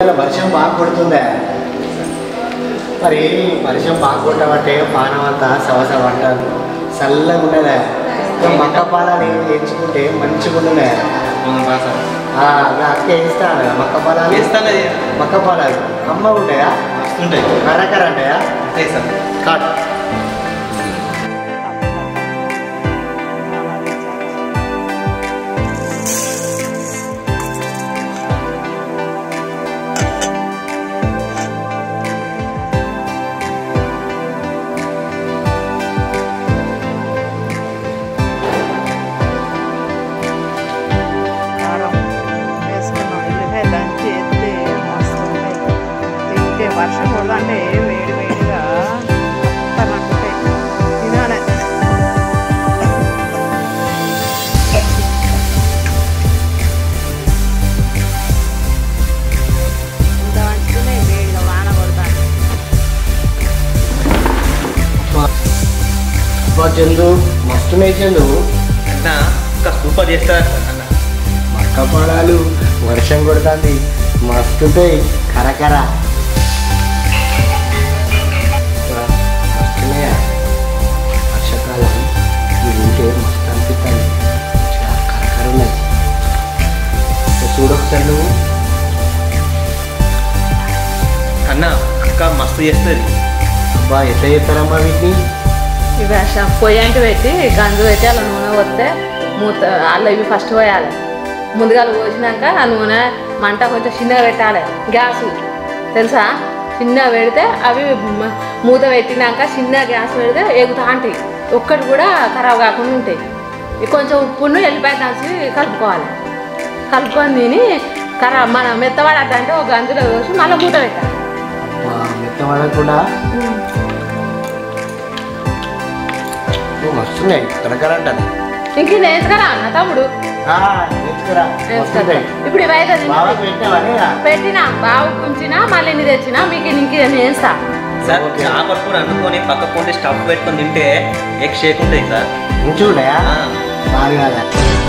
ఇలా వర్షం బాగా కొడుతుందే మరి వర్షం బాగా కొట్టబట్టే పానం అంతా సవస పట్టాలి చల్లగా ఉండదా మక్క పాలాలు ఎంచుకుంటే మంచిగా ఉండలే ఆ, నా అక్క వేస్తాను కదా మక్క పాలాలు వేస్తాను అది మక్క పాలాలు అమ్మ ఉంటాయా వస్తుంటాయి కర్ర కర్ర ఉంటాయా అంతే సార్ కాట్ కారం వేసుకున్నాం ఉల్లిపాయ దంచి ఎత్తే మస్తు ఉంటాయి తింటే వర్షం పడుతుంటే వేడి వేడిగా అంటాయి తినాలి ఇంత మంచిగానే వేడిగా వాన పడుతుంది మా చందు మస్తున్నాయి చందు అన్న ఇంకా సూపర్ చేస్తారు అన్న మక్క పాలాలు వర్షం కొడుతుంది మస్తుంటాయి కరకర మస్తున్నాయా వర్షాకాలం ఇది ఉంటే మస్తు అనిపిస్తుంది మంచిగా కరకర ఉన్నాయి చూడొకసారి నువ్వు అన్న అక్క మస్తు చేస్తుంది అబ్బా ఎట్లా చేస్తారమ్మా వీటిని ఇవి అసలు పొయ్యంటి పెట్టి గంజు పెట్టి అలా నూనె పోస్తే మూత అలా ఇవి ఫస్ట్ పోయాలి ముందుగా పోసినాక ఆ నూనె మంట కొంచెం చిన్నగా పెట్టాలి గ్యాస్ తెలుసా చిన్నగా పెడితే అవి మ- మూత పెట్టినాక చిన్న గ్యాస్ పెడితే ఎగుతా ఉంటాయి ఒక్కటి కూడా ఖరాబ్ కాకుండా ఉంటాయి ఇవి కొంచెం ఉప్పును ఎల్లిపాయ దంచి కలుపుకోవాలి కలుపుకొని తిని ఖరాబ్ మన మెత్తబడద్దంటే ఒక గంజులో పోసి మళ్ళీ మూత పెట్టాలి మా మెత్త కూడా వస్తున్నాయి కరకర అంటది ఇంక ఇది వేసుకురా అన్న తమ్ముడు ఆ, నేర్చుకురా. వేసుకురా. వస్తున్నాయి. ఇప్పుడు ఇవైతే బాగా పెట్టావని పెట్టినా బావు ఉంచినా మళ్ళీ ఇన్ని తెచ్చినా మీకు ఇంక నేను వేస్తా సార్ ఓకే. చేపలు కూడా అనుకొని పక్క కొంటే స్టఫ్ పెట్టుకొని తింటే ఎగ్ షేక్ ఉంటుంది సార్ మంచిగా ఉన్నాయా ఆ. బాగా